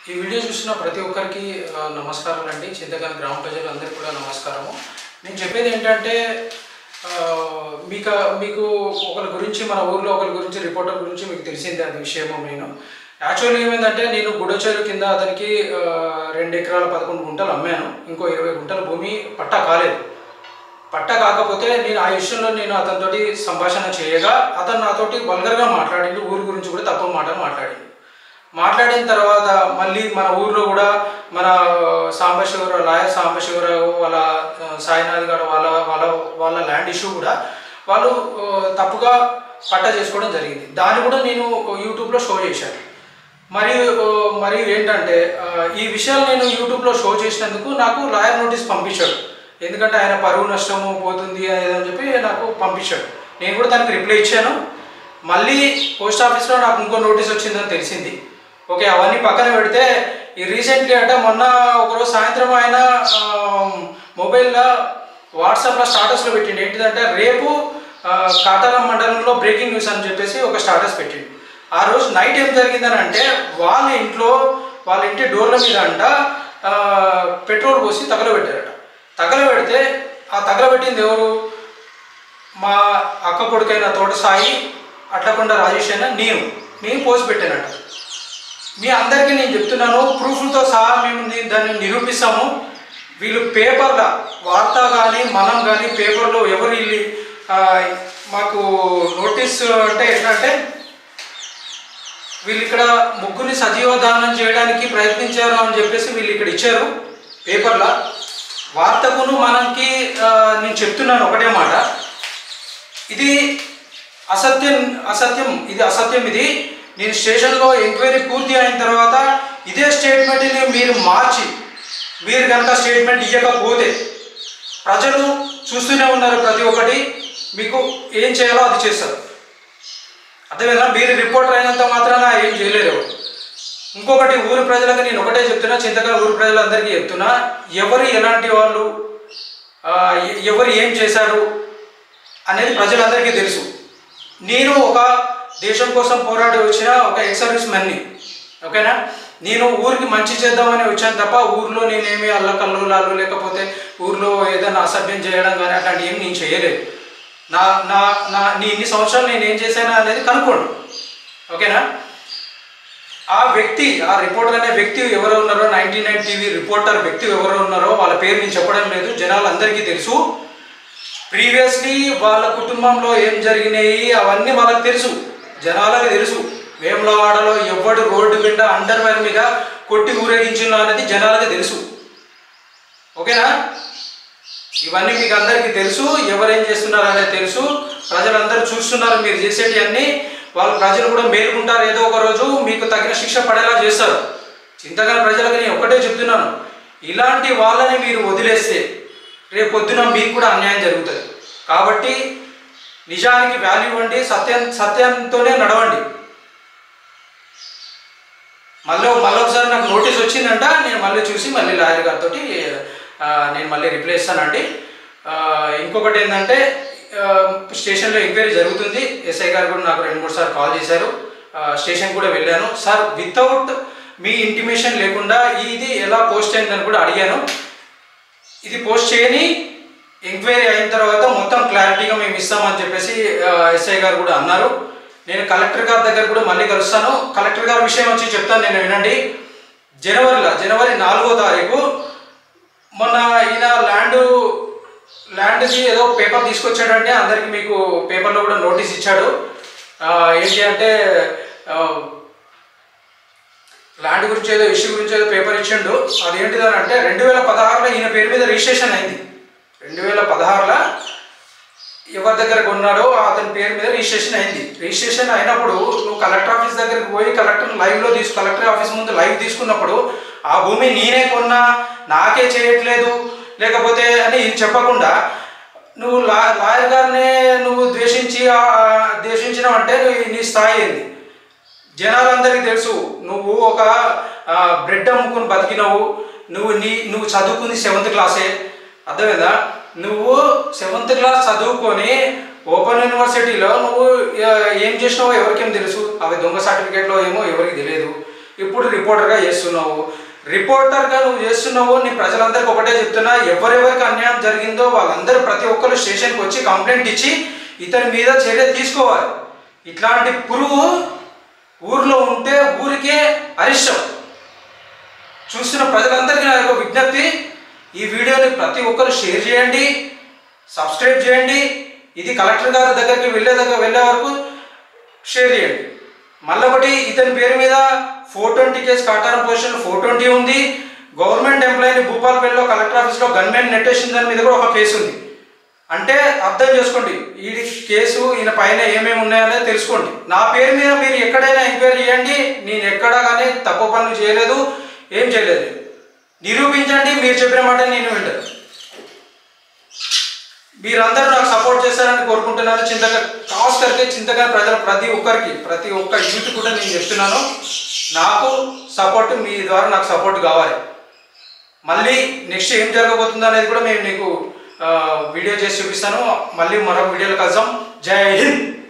ఈ వీడియో చూసిన ప్రతి ఒక్కరికి ఆ, నమస్కారాలు అండి చింతకాని గ్రామ ప్రజలందరికీ కూడా నమస్కారము నేను చెప్పేది ఏంటంటే ఆ, మీకు మీకు ఒకరి గురించి మన ఊర్లో ఒకరి గురించి రిపోర్టర్ గురించి మీకు తెలిసిందే అది విషయము నేను యాక్చువల్లీ ఏమైందంటే నేను గుడచేరు కింద అతనికి ఆ, రెండు ఎకరాల పదకొండు గుంటలు అమ్మాను ఇంకో ఇరవై గుంటల భూమి పట్టా కాలేదు పట్ట కాకపోతే నేను ఆ విషయంలో నేను అతనితోటి సంభాషణ చేయగా అతను నాతోటి వల్గర్గా మాట్లాడిండు ఊరి గురించి కూడా తక్కువ మాటలు మాట్లాడిండు మాట్లాడిన తర్వాత మళ్ళీ మన ఊర్లో కూడా మన సాంబశివరావు లాయర్ సాంబశివరావు వాళ్ళ ఆ, సాయినాథ్ గారు వాళ్ళ వాళ్ళ వాళ్ళ ల్యాండ్ ఇష్యూ కూడా వాళ్ళు ఆ, తప్పుగా పట్ట చేసుకోవడం జరిగింది దాన్ని కూడా నేను యూట్యూబ్లో షో చేశాను మరియు ఆ, మరియు ఏంటంటే ఆ, ఈ విషయాలు నేను యూట్యూబ్లో షో చేసినందుకు నాకు లాయర్ నోటీస్ పంపించాడు ఎందుకంటే ఆయన పరువు నష్టము పోతుంది అని చెప్పి నాకు పంపించాడు నేను కూడా దానికి రిప్లై ఇచ్చాను మళ్ళీ పోస్ట్ ఆఫీస్లో నాకు ఇంకో నోటీస్ వచ్చిందని తెలిసింది ఓకే అవన్నీ పక్కన పెడితే ఈ రీసెంట్లీ అంటే మొన్న ఒకరోజు సాయంత్రం ఆయన ఆ, మొబైల్లో వాట్సాప్లో స్టాటస్లో పెట్టిండు ఏంటిదంటే రేపు ఆ, కాటారం మండలంలో బ్రేకింగ్ న్యూస్ అని చెప్పేసి ఒక స్టాటస్ పెట్టిండు ఆ రోజు నైట్ ఏం జరిగిందని అంటే వాళ్ళ ఇంట్లో వాళ్ళ ఇంటి డోర్ల మీద అంట ఆ, పెట్రోల్ పోసి తగలబెట్టారట తగలబెడితే ఆ తగలబెట్టింది ఎవరు మా అక్క కొడుకైన తోట సాయి అట్లకొండ రాజేష్ అయినా నేను నేను పోసి పెట్టానట మీ అందరికీ నేను చెప్తున్నాను ప్రూఫ్లతో సహా మేము దీ- దాన్ని నిరూపిస్తాము వీళ్ళు పేపర్ల వార్త కానీ మనం కానీ పేపర్లో ఎవరు వీళ్ళు ఆ, మాకు నోటీస్ అంటే ఏంటంటే వీళ్ళు ఇక్కడ ముగ్గురిని సజీవ దానం చేయడానికి ప్రయత్నించారు అని చెప్పేసి వీళ్ళు ఇక్కడ ఇచ్చారు పేపర్ల వార్తకును మనకి ఆ, నేను చెప్తున్నాను ఒకటే మాట ఇది అసత్యం అసత్యం ఇది అసత్యం ఇది నేను స్టేషన్లో ఎంక్వైరీ పూర్తి అయిన తర్వాత ఇదే స్టేట్మెంట్ని మీరు మార్చి మీరు కనుక స్టేట్మెంట్ ఇవ్వకపోతే ప్రజలు చూస్తూనే ఉన్నారు ప్రతి ఒక్కటి మీకు ఏం చేయాలో అది చేస్తారు అదేవిధంగా మీరు రిపోర్టర్ అయినంత మాత్రాన ఏం చేయలేరు ఎవరు. ఇంకొకటి ఊరి ప్రజలకు నేను ఒకటే చెప్తున్నా చింతకాల ఊరి ప్రజలందరికీ చెప్తున్నా ఎవరు ఎలాంటి వాళ్ళు ఆ, ఎ- ఎవరు ఏం చేశారు అనేది ప్రజలందరికీ తెలుసు నేను ఒక దేశం కోసం పోరాడి వచ్చిన ఒక ఎక్స్ సర్వీస్ మెన్ని ఓకేనా నేను ఊరికి మంచి చేద్దామని వచ్చాను తప్ప ఊర్లో నేనేమి అల్లకల్లోలాలు లేకపోతే ఊర్లో ఏదైనా అసభ్యం చేయడం కానీ అట్లాంటివి ఏమి నేను చేయలేదు నా నా నా నీ ఇన్ని సంవత్సరాలు నేను ఏం చేశానా అనేది కనుక్కోండి ఓకేనా ఆ వ్యక్తి ఆ రిపోర్టర్ అనే వ్యక్తి ఎవరు ఉన్నారో నైన్టీ నైన్ టీవీ రిపోర్టర్ వ్యక్తి ఎవరు ఉన్నారో వాళ్ళ పేరు నేను చెప్పడం లేదు జనాలందరికీ తెలుసు ప్రీవియస్లీ వాళ్ళ కుటుంబంలో ఏం జరిగినాయి అవన్నీ వాళ్ళకి తెలుసు జనాలకు తెలుసు వేములవాడలో ఎవడు రోడ్డు మీద అండర్వేర్ మీద కొట్టి ఊరేగించిందో అనేది జనాలకు తెలుసు ఓకేనా ఇవన్నీ మీకు అందరికీ తెలుసు ఎవరేం చేస్తున్నారు అనేది తెలుసు ప్రజలందరూ చూస్తున్నారు మీరు చేసేటి అన్ని వాళ్ళు ప్రజలు కూడా మేలుకుంటారు ఏదో ఒక రోజు మీకు తగిన శిక్ష పడేలా చేస్తారు చింతగాని ప్రజలకు నేను ఒకటే చెప్తున్నాను ఇలాంటి వాళ్ళని మీరు వదిలేస్తే రేపు పొద్దున మీకు కూడా అన్యాయం జరుగుతుంది కాబట్టి నిజానికి వాల్యూ ఇవ్వండి సత్యం సత్యంతోనే నడవండి మళ్ళీ మళ్ళీ ఒకసారి నాకు నోటీస్ వచ్చిందంట నేను మళ్ళీ చూసి మళ్ళీ లాయర్ గారితో నేను మళ్ళీ రిప్లై ఇస్తానండి ఆ, ఇంకొకటి ఏంటంటే ఆ, స్టేషన్లో ఎంక్వైరీ జరుగుతుంది ఎస్ఐ గారు కూడా నాకు రెండు మూడు సార్లు కాల్ చేశారు ఆ, స్టేషన్ కూడా వెళ్ళాను సార్ వితౌట్ మీ ఇంటిమేషన్ లేకుండా ఇది ఎలా పోస్ట్ అయిందని కూడా అడిగాను ఇది పోస్ట్ చేయని ఎంక్వైరీ అయిన తర్వాత మొత్తం క్లారిటీగా మేము ఇస్తామని చెప్పేసి ఆ, ఎస్ఐ గారు కూడా అన్నారు నేను కలెక్టర్ గారి దగ్గర కూడా మళ్ళీ కలుస్తాను కలెక్టర్ గారి విషయం వచ్చి చెప్తాను నేను వినండి జనవరిలో జనవరి నాలుగో తారీఖు మొన్న ఈయన ల్యాండ్ ల్యాండ్కి ఏదో పేపర్ తీసుకొచ్చాడంటే అందరికి మీకు పేపర్లో కూడా నోటీస్ ఇచ్చాడు ఆ, ఏంటి అంటే ఆ, ల్యాండ్ గురించి ఏదో ఇష్యూ గురించి ఏదో పేపర్ ఇచ్చిండు అది ఏంటిదని అంటే రెండు వేల పదహారులో ఈయన పేరు మీద రిజిస్ట్రేషన్ అయింది రెండు వేల పదహారులో ఎవరి దగ్గర కొన్నాడో అతని పేరు మీద రిజిస్ట్రేషన్ అయింది రిజిస్ట్రేషన్ అయినప్పుడు నువ్వు కలెక్టర్ ఆఫీస్ దగ్గరికి పోయి కలెక్టర్ లైవ్లో తీసు కలెక్టర్ ఆఫీస్ ముందు లైవ్ తీసుకున్నప్పుడు ఆ భూమి నేనే కొన్నా నాకే చేయట్లేదు లేకపోతే అని చెప్పకుండా నువ్వు లా లాయర్ గారిని నువ్వు ద్వేషించి ఆ, ద్వేషించినావంటే నువ్వు నీ స్థాయి ఏంది జనాలందరికీ తెలుసు నువ్వు ఒక ఆ, బ్రెడ్ అమ్ముకుని బతికినావు నువ్వు నీ నువ్వు చదువుకుంది సెవెంత్ క్లాసే అర్థమైందా నువ్వు సెవెంత్ క్లాస్ చదువుకొని ఓపెన్ యూనివర్సిటీలో నువ్వు ఆ, ఏం చేసినావో ఎవరికేం తెలుసు అవి దొంగ సర్టిఫికేట్లో ఏమో ఎవరికి తెలియదు ఇప్పుడు రిపోర్టర్గా చేస్తున్నావు రిపోర్టర్గా నువ్వు చేస్తున్నావు నీ ప్రజలందరికీ ఒకటే చెప్తున్నా ఎవరెవరికి అన్యాయం జరిగిందో వాళ్ళందరూ ప్రతి ఒక్కరు స్టేషన్కి వచ్చి కంప్లైంట్ ఇచ్చి ఇతని మీద చర్య తీసుకోవాలి ఇట్లాంటి పురుగు ఊర్లో ఉంటే ఊరికే అరిష్టం చూస్తున్న ప్రజలందరికీ నా యొక్క విజ్ఞప్తి ఈ వీడియోని ప్రతి ఒక్కరు షేర్ చేయండి సబ్స్క్రైబ్ చేయండి ఇది కలెక్టర్ గారి దగ్గరికి వెళ్ళే దగ్గర వెళ్ళే వరకు షేర్ చేయండి మళ్ళీ ఒకటి ఇతని పేరు మీద four twenty case Kataram position four twenty ఉంది గవర్నమెంట్ ఎంప్లాయీని భూపాలపల్లిలో కలెక్టర్ ఆఫీస్లో గన్మెన్ నెట్టేసిన దాని మీద కూడా ఒక కేసు ఉంది అంటే అర్థం చేసుకోండి ఈ కేసు ఈయన పైన ఏమేమి ఉన్నాయనేది తెలుసుకోండి నా పేరు మీద మీరు ఎక్కడైనా ఎంక్వైరీ చేయండి నేను ఎక్కడా కానీ తక్కువ పనులు చేయలేదు ఏం చేయలేదు నిరూపించండి మీరు చెప్పిన మాట నేను వింటాను మీరందరూ నాకు సపోర్ట్ చేస్తారని కోరుకుంటున్నాను చింతగా కాస్ కరికే చింతగా ప్రజలు ప్రతి ఒక్కరికి ప్రతి ఒక్క యూత్ కూడా నేను చెప్తున్నాను నాకు సపోర్ట్ మీ ద్వారా నాకు సపోర్ట్ కావాలి మళ్ళీ నెక్స్ట్ ఏం జరగబోతుందో అనేది కూడా మేము నీకు ఆ, వీడియో చేసి చూపిస్తాను మళ్ళీ మరొక వీడియోలో కలుద్దాం జై హింద్